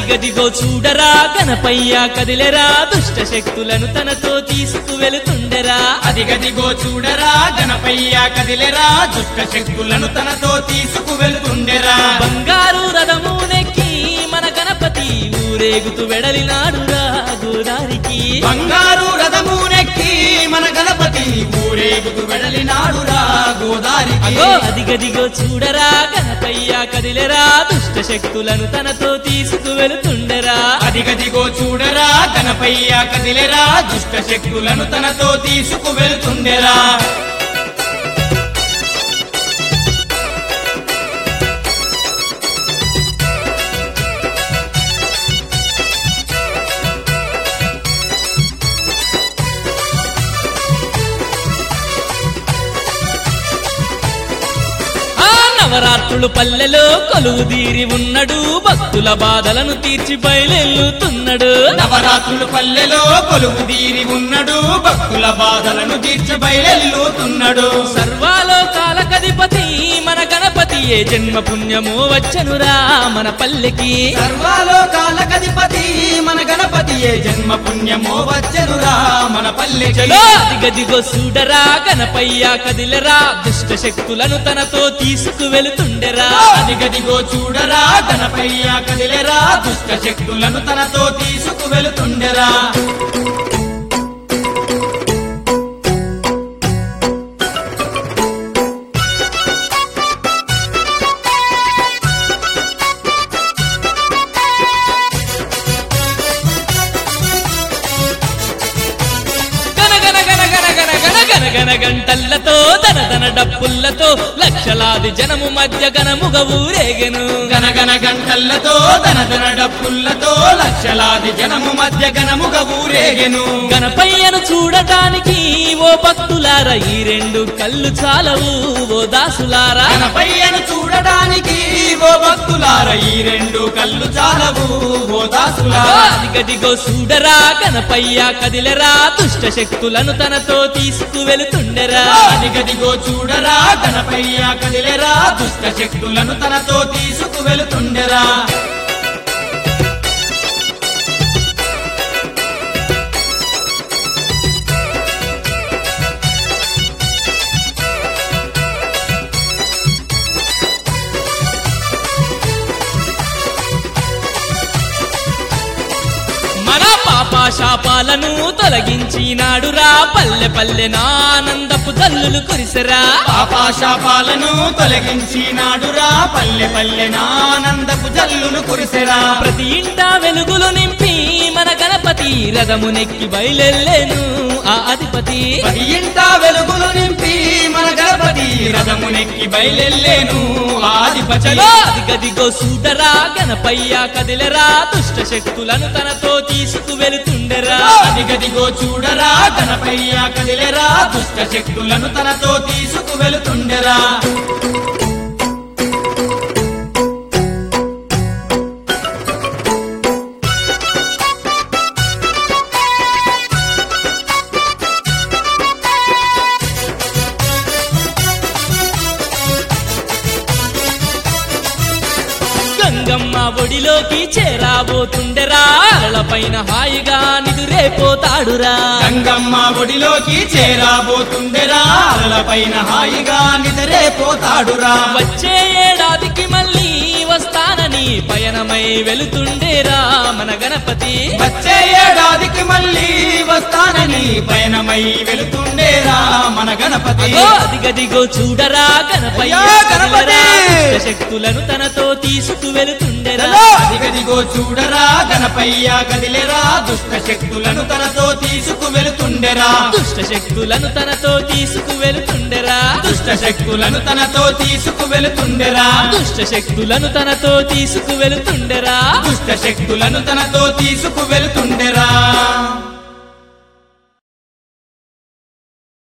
అదిగదిగో చూడరా గణపయ్య కదిలెరా దుష్ట శక్తులను తనతో తీసుకు వెళుతుండెరా అదిగదిగో చూడరా గణపయ్య కదిలెరా దుష్ట శక్తులను తనతో తీసుకు వెళ్తుండెరా బంగారు రథము నెక్కి మన గణపతి ఊరేగుతూ వెడలినాడురా గోదారికి బంగారు రథము నెక్కి మన గణపతి ఊరేగుతూ వెడలినాడురా గోదారికి అగో అదిగదిగో చూడరా గణపయ్య కదిలెరా దుష్ట శక్తులను తనతో తీసుకు వెళుతుండెరా అదిగదిగో చూడరా గణపయ్య కదిలెరా దుష్ట శక్తులను తనతో తీసుకు వెళ్తుండెరా ఆ నవరాత్రులు పల్లెలో కొలువు తీరి ఉన్నడు భక్తుల బాధలను తీర్చి బయలెల్లుతున్నాడు నవరాత్రులు పల్లెలో కొలువు తీరి ఉన్నడు భక్తుల బాధలను తీర్చ బయలుతున్నాడు సర్వాలోకాల కధిపతి మన గణపతి ఏ జన్మ పుణ్యమో వచ్చనురా మన పల్లెకి సర్వాలోకాల కధిపతి మన గణపతి ఏ జన్మ పుణ్యమో వచ్చనురా మన పల్లెకి చలో అదిగదిగో చూడరా గణపయ్య కదిలరా దుష్ట శక్తులను తనతో తీసుకు వెళుతుండెరా అదిగదిగో చూడరా గణపయ్య కదిలెరా దుష్ట శక్తులను తనతో తీసుకు వెళుతుండెరా గన గన గన గన గన గన గన గన గంటల్లతో ధన ధన డప్పుల్లతో లక్షలాది జనము మధ్య గణముగ ఊరేగెను గనగన గంటల్లతో ధనధన డప్పులతో లక్షలాది జనము మధ్య గణముగ ఊరేగెను గణపయ్యను చూడటానికి ఓ భక్తులారా ఈ రెండు కళ్ళు చాలవు ఓ దాసులారా గణపయ్యను చూడడానికి ఓ భక్తులార ఈ రెండు కళ్ళు చాలవు ఓ దాసులారా అదిగదిగో చూడరా గణపయ్య కదిలరా దుష్ట శక్తులను తనతో తీసుకు వెళుతుండెరా అదిగదిగో చూడరా గణపయ్య కదిలెరా దుష్ట శక్తులను తనతో తీసుకు వెళుతుండెరా మన పాప శాపాలను తొలగించినాడురా పల్లె పల్లె నానందపు తల్లులు కురిసరా పాపాశాపాలను తొలగించినాడురా పల్లె పల్లె నానందపు జల్లులు కురిసెరా ప్రతి ఇంట వెలుగులు నింపి మన గణపతి రథము నెక్కి బయలెల్లేను ఆ అధిపతి పది ఇంట వెలుగులు నింపి మన గణపతి రథమునెక్కి బయలెల్లేను ఆదిపచలో చలో అదిగదిగో సూదరా గణపయ్య కదిలరా దుష్ట శక్తులను తనతో తీసుకు వెళుతుండెరా అదిగదిగో చూడరా గణపయ్య కదిలెరా దుష్ట శక్తులను తనతో తీసుకు వెళుతుండెరా గంగమ్మ ఒడిలోకి చేరాబోతుండెరా పైన హాయిగా నిదురేపోతాడురా గంగమ్మ ఒడిలోకి చేరాబోతుండెరా పైన హాయిగా నిద్రే పోతాడురా వచ్చే ఏడాదికి మళ్ళీ వస్తానని పయనమై వెళుతుండేరా మన గణపతి వచ్చే ఏడాదికి మళ్ళీ వస్తానని పయనమై వెళుతుండేరా మన గణపతి అగో అదిగదిగో చూడరా గణపయ్య అయ్యో గణపతి! దుష్ట శక్తులను తనతో తీసుకు వెళుతుండెరా అదిగదిగో చూడరా గణపయ్య కదిలెరా దుష్ట శక్తులను తనతో తీసుకు వెళుతుండెరా దుష్ట శక్తులను తనతో తీసుకు వెళుతుండెరా దుష్ట శక్తులను తనతో తీసుకు వెళుతుండెరా దుష్ట శక్తులను తనతో తీసుకు వెళుతుండెరా దుష్ట శక్తులను తనతో తీసుకు వెళుతుండెరా